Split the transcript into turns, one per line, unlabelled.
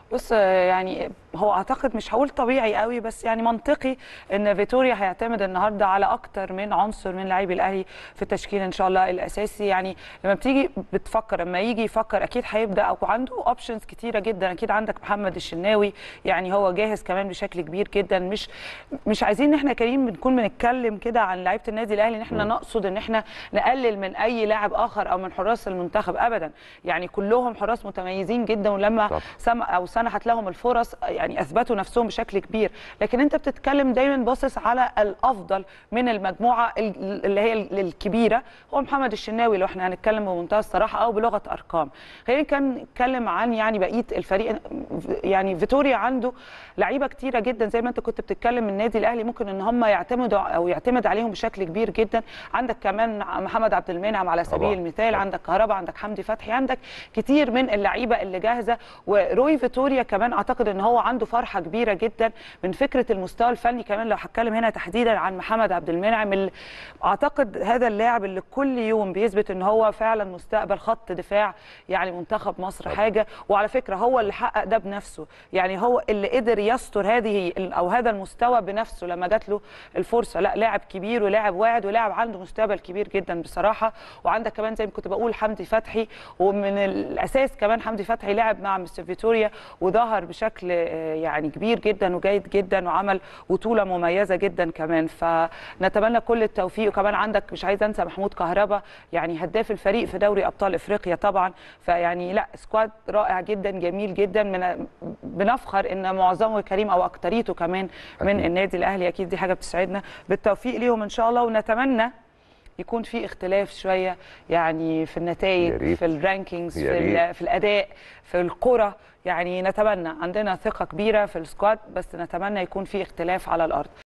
بص يعني هو اعتقد مش هقول طبيعي قوي بس يعني منطقي ان فيتوريا هيعتمد النهارده على اكتر من عنصر من لاعبي الاهلي في التشكيل ان شاء الله الاساسي يعني لما بتيجي بتفكر لما يجي يفكر اكيد هيبدا او عنده اوبشنز كتيره جدا اكيد عندك محمد الشناوي يعني هو جاهز كمان بشكل كبير جدا مش مش عايزين ان احنا كريم بنكون بنتكلم كده عن لعيبه النادي الاهلي ان احنا نقصد ان احنا نقلل من اي لاعب اخر او من حراس المنتخب ابدا يعني كلهم حراس متميزين جدا ولما
طبعا.
سم او سنحت لهم الفرص يعني اثبتوا نفسهم بشكل كبير لكن انت بتتكلم دايما باصص على الافضل من المجموعه ال- اللي هي ال- الكبيره هو محمد الشناوي لو احنا هنتكلم بمنتهى الصراحه او بلغه ارقام خلينا كان نتكلم عن يعني بقيه الفريق يعني فيتوريا عنده لعيبه كتيره جدا زي ما انت كنت بتتكلم من النادي الاهلي ممكن ان هم يعتمدوا او يعتمد عليهم بشكل كبير جدا عندك كمان محمد عبد المنعم على سبيل
طبعاً.
المثال
طبعاً.
عندك كهربا عندك حمدي فتحي عندك كتير من اللعيبه اللي جاهزه وروي فيتوريا كمان اعتقد ان هو عنده فرحه كبيره جدا من فكره المستوى الفني كمان لو هتكلم هنا تحديدا عن محمد عبد المنعم اللي اعتقد هذا اللاعب اللي كل يوم بيثبت ان هو فعلا مستقبل خط دفاع يعني منتخب مصر
طبعاً.
حاجه وعلى فكره هو اللي حقق ده بنفسه يعني هو اللي قدر يستر هذه او هذا المستوى بنفسه لما جات له الفرصه لا لاعب كبير ولاعب واعد ولاعب عنده مستقبل كبير جدا بصراحه وعندك كمان زي ما كنت بقول حمدي فتحي ومن الاساس كمان حمدي فتحي لعب مع مستر فيتوريا وظهر بشكل آه، يعني كبير جدا وجيد جدا وعمل بطوله مميزه جدا كمان فنتمنى كل التوفيق وكمان عندك مش عايزه انسى محمود كهربا يعني هداف الفريق في دوري ابطال افريقيا طبعا فيعني لا سكواد رائع جدا جميل جدا من بنفخر ان معظمه كريم او اكتريته كمان من
أكيد.
النادي الاهلي اكيد دي حاجه بتسعدنا بالتوفيق ليهم ان شاء الله ونتمنى يكون في اختلاف شويه يعني في
يا
النتائج
ريت.
في الرانكينجز
يا
في,
ريت.
ال- في الاداء في الكره يعني نتمنى عندنا ثقه كبيره في السكواد بس نتمنى يكون في اختلاف على الارض